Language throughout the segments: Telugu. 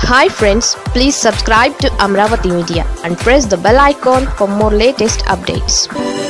hi friends please subscribe to Amaravati media and press the bell icon for more latest updates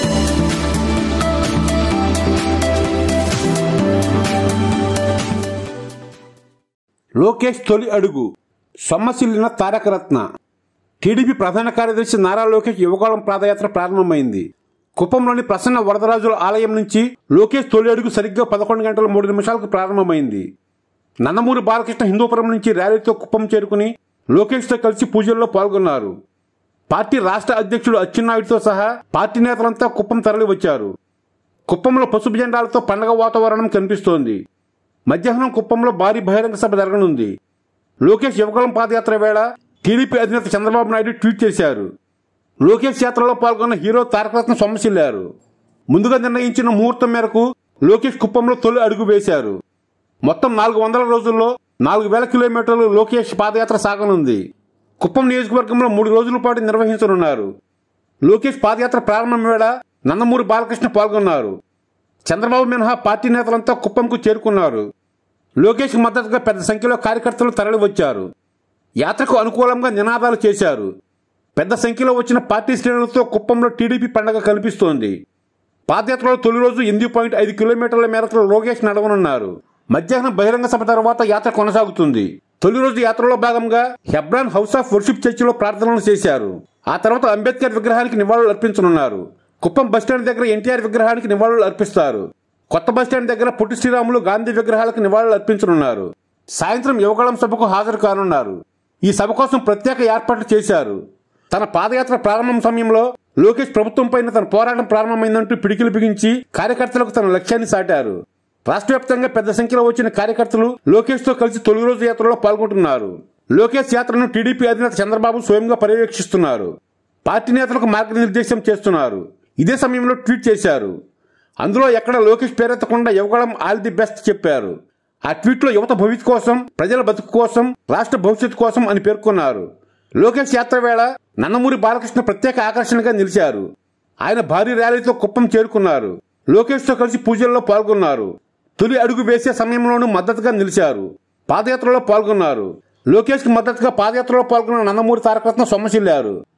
Lokesh తొలి అడుగు సొమ్మసిల్లిన తారకరత్న టీడీపీ ప్రధాన కార్యదర్శి నారా లోకేష్ యువకాలం పాదయాత్ర ప్రారంభమైంది కుప్పంలోని ప్రసన్న వరదరాజుల ఆలయం నుంచి లోకేష్ తొలి అడుగు సరిగ్గా పదకొండు గంటల మూడు నిమిషాలకు ప్రారంభమైంది నందమూరి బాలకృష్ణ హిందూపురం నుంచి ర్యాలీతో కుప్పం చేరుకుని లోకేష్తో కలిసి పూజల్లో పాల్గొన్నారు పార్టీ రాష్ట్ర అధ్యక్షుడు అచ్చెన్నాయుడితో సహా పార్టీ నేతలంతా కుప్పం తరలి వచ్చారు కుప్పంలో పసుపు జెండాలతో పండగ వాతావరణం కనిపిస్తోంది మధ్యాహ్నం కుప్పంలో భారీ బహిరంగ సభ జరగనుంది లోకేష్ యువకులం పాదయాత్ర వేళ టీడీపీ అధినేత చంద్రబాబు నాయుడు ట్వీట్ చేశారు లోకేష్ యాత్రలో పాల్గొన్న హీరో తారకరత్న సొమ్మసిల్లారు ముందుగా నిర్ణయించిన ముహూర్తం మేరకు లోకేష్ కుప్పంలో తొలి అడుగు వేశారు మొత్తం నాలుగు వందల రోజుల్లో నాలుగు వేల కిలోమీటర్లు లోకేష్ పాదయాత్ర సాగనుంది కుప్పం నియోజకవర్గంలో మూడు రోజుల పాటు నిర్వహించనున్నారు లోకేష్ పాదయాత్ర ప్రారంభం వేళ నందమూరి బాలకృష్ణ పాల్గొన్నారు చంద్రబాబు మినహా పార్టీ నేతలంతా కుప్పంకు చేరుకున్నారు లోకేష్ మద్దతుగా పెద్ద సంఖ్యలో కార్యకర్తలు తరలి వచ్చారు యాత్రకు అనుకూలంగా నినాదాలు చేశారు పెద్ద సంఖ్యలో వచ్చిన పార్టీ శ్రేణులతో కుప్పంలో టీడీపీ పండగ కనిపిస్తోంది పాదయాత్రలో తొలి రోజు ఎనిమిది పాయింట్ ఐదు కిలోమీటర్ల మేరకు లోకేష్ నడవనున్నారు మధ్యాహ్నం బహిరంగ సభ తర్వాత యాత్ర కొనసాగుతుంది తొలి రోజు యాత్రలో భాగంగా హెబ్రాన్ హౌస్ ఆఫ్ వర్షిప్ చర్చిలో ప్రార్థనలు చేశారు ఆ తర్వాత అంబేద్కర్ విగ్రహానికి నివాళులు అర్పించనున్నారు కుప్పం బస్టాండ్ దగ్గర ఎన్టీఆర్ విగ్రహానికి నివాళులు అర్పిస్తారు కొత్త బస్టాండ్ దగ్గర పొట్టి శ్రీరాములు గాంధీ విగ్రహాలకు నివాళులు అర్పించనున్నారు సాయంత్రం యువగళం సభకు హాజరు కానున్నారు ఈ సభ కోసం ప్రత్యేక ఏర్పాట్లు చేశారు తన పాదయాత్ర ప్రారంభం సమయంలో లోకేష్ ప్రభుత్వంపై తన పోరాటం ప్రారంభమైందంటూ పిడికిలు బిగించి కార్యకర్తలకు తన లక్ష్యాన్ని సాటారు రాష్ట్ర వ్యాప్తంగా పెద్ద సంఖ్యలో వచ్చిన కార్యకర్తలు లోకేష్ తో కలిసి తొలి రోజు యాత్రలో పాల్గొంటున్నారు లోకేష్ యాత్రను టీడీపీ అధినేత చంద్రబాబు స్వయంగా పర్యవేక్షిస్తున్నారు పార్టీ నేతలకు మార్గనిర్దేశం చేస్తున్నారు ఇదే సమయంలో ట్వీట్ చేశారు అందులో ఎక్కడ లోకేష్ పేరెత్తకుండా యువగళం ఆల్ ది బెస్ట్ చెప్పారు ఆ ట్వీట్లో యువత భవిష్యత్ కోసం ప్రజల బతుకు కోసం రాష్ట్ర భవిష్యత్తు కోసం అని పేర్కొన్నారు లోకేష్ యాత్ర వేళ నందమూరి బాలకృష్ణ ప్రత్యేక ఆకర్షణగా నిలిచారు ఆయన భారీ ర్యాలీతో కుప్పం చేరుకున్నారు లోకేష్తో కలిసి పూజల్లో పాల్గొన్నారు తొలి అడుగు వేసే సమయంలోనూ మద్దతుగా నిలిచారు పాదయాత్రలో పాల్గొన్నారు లోకేష్ కి మద్దతుగా పాదయాత్రలో పాల్గొన్న నందమూరి తారకరత్న సొమ్మసిల్లారు